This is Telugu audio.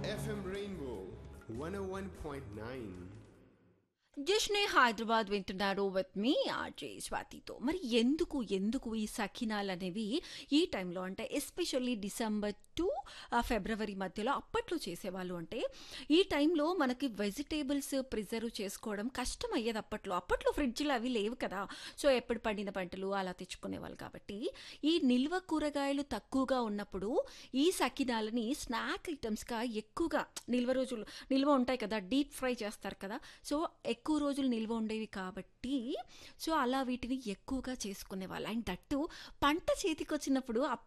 FM Rainbow 101.9. జష్నే హైదరాబాద్ వింటున్నారు విత్ మీ ఆర్జే స్వాతితో మరి ఎందుకు ఎందుకు ఈ సకినాలు అనేవి ఈ టైంలో అంటే ఎస్పెషల్లీ డిసెంబర్ టు ఫిబ్రవరి మధ్యలో అప్పట్లో చేసేవాళ్ళు అంటే ఈ టైంలో మనకి వెజిటేబుల్స్ ప్రిజర్వ్ చేసుకోవడం కష్టం అయ్యేది అప్పట్లో అప్పట్లో ఫ్రిడ్జ్లు అవి లేవు కదా సో ఎప్పుడు పండిన పంటలు అలా తెచ్చుకునేవాళ్ళు కాబట్టి ఈ నిల్వ కూరగాయలు తక్కువగా ఉన్నప్పుడు ఈ సకినాలని స్నాక్ ఐటమ్స్గా ఎక్కువగా నిల్వ రోజులు నిల్వ ఉంటాయి కదా డీప్ ఫ్రై చేస్తారు కదా సో ఎక్కువ రోజులు నిల్వ ఉండేవి కాబట్టి సో అలా వీటిని ఎక్కువగా చేసుకునేవాళ్ళు అండ్ దట్టు పంట చేతికి వచ్చినప్పుడు